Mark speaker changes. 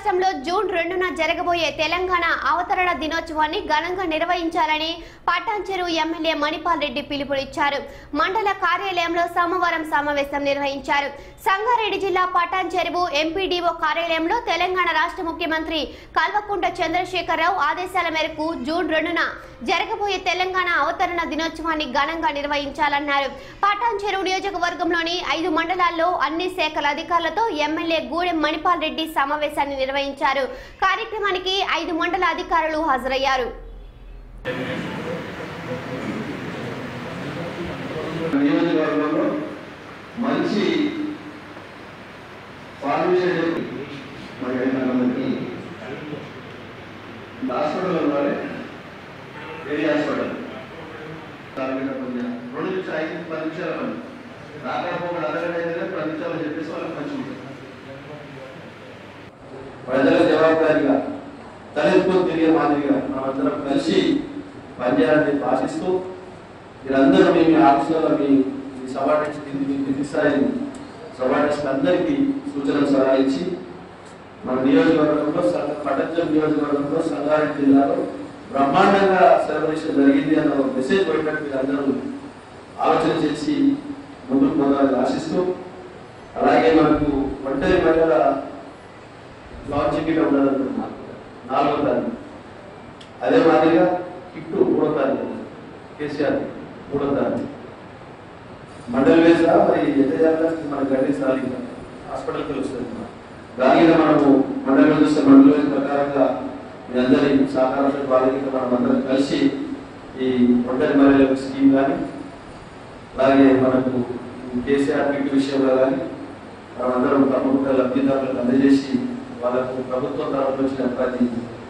Speaker 1: రాష్ట్రంలో జూన్ రెండున జరగబోయే తెలంగాణ అవతరణ దినోత్సవాన్ని ఘనంగా నిర్వహించాలని పటాన్చెరు ఎమ్మెల్యే మణిపాల్ రెడ్డి పిలుపునిచ్చారు మండల కార్యాలయంలో సోమవారం సమావేశం నిర్వహించారు సంగారెడ్డి జిల్లా పటాన్చెరువు ఎంపీడీఓ కార్యాలయంలో తెలంగాణ రాష్ట్ర ముఖ్యమంత్రి కల్వకుంట్ల చంద్రశేఖరరావు ఆదేశాల మేరకు జూన్ రెండున జరగబోయే తెలంగాణ అవతరణ దినోత్సవాన్ని ఘనంగా నిర్వహించాలన్నారు పటాన్చెరు నియోజకవర్గంలోని ఐదు మండలాల్లో అన్ని శాఖల అధికారులతో ఎమ్మెల్యే గూడెం మణిపాల్ రెడ్డి సమావేశాన్ని నిర్వహించారు కార్యక్రమానికి ఐదు మండల అధికారులు హాజరయ్యారు
Speaker 2: నియోజకవర్గంలో మంచి ఫార్మేషన్ మరి ఐదు మందికి హాస్పిటల్ ఉండాలి ఏరియా హాస్పిటల్ దాని మీద కొంచెం రెండు నుంచి ఐదు పది నిమిషాలు పని రాకపోకుండా అరగంట అయితే పది నిమిషాలు చెప్పేసి వాళ్ళకి మంచి ఉంటుంది ప్రజల జవాబుదారిగా తలెత్తుకొని తిరిగే మాదిరిగా మనమందరం కలిసి పనిచేయాలని ఆశిస్తూ మీరందరూ మీ మీ ఆఫీసులో మీ మీ సబార్డినేట్స్ కింది మీ కింది స్థాయి సబార్డినేట్స్ అందరికీ సూచనలు సలహా ఇచ్చి మన నియోజకవర్గంలో సంగ- పట్టణం నియోజకవర్గంలో సంగారెడ్డి జిల్లాలో బ్రహ్మాండంగా సెలబ్రేషన్ జరిగింది అన్న ఒక మెసేజ్ పోయినట్టు మీరు అందరూ ఆలోచన చేసి ముందుకు పోవాలని ఆశిస్తూ అలాగే మనకు ఒంటరి మహిళల లాంచింగ్ కిట్ ఉన్నదనుకుంటున్నాను నాలుగో తారీఖు అదే మాదిరిగా కిట్టు మూడో తారీఖు కేసీఆర్ మూడో తారీఖు మండలి వేసా మరి ఎంత చేయాలని మనకు గడిస్తారు ఇంకా హాస్పిటల్కి వస్తుంది దానికి మనము మండలి చూస్తే మండలి వేసిన ప్రకారంగా మీ అందరి సహకారంతో వాళ్ళకి మనం అందరం కలిసి ఈ ఒంటరి మహిళల స్కీమ్ కానీ అలాగే మనకు కేసీఆర్ కిట్ విషయంలో కానీ మనమందరం తప్పకుండా లబ్ధిదారులకు అందజేసి వాళ్ళకు ప్రభుత్వం తరఫున వచ్చిన ప్రతి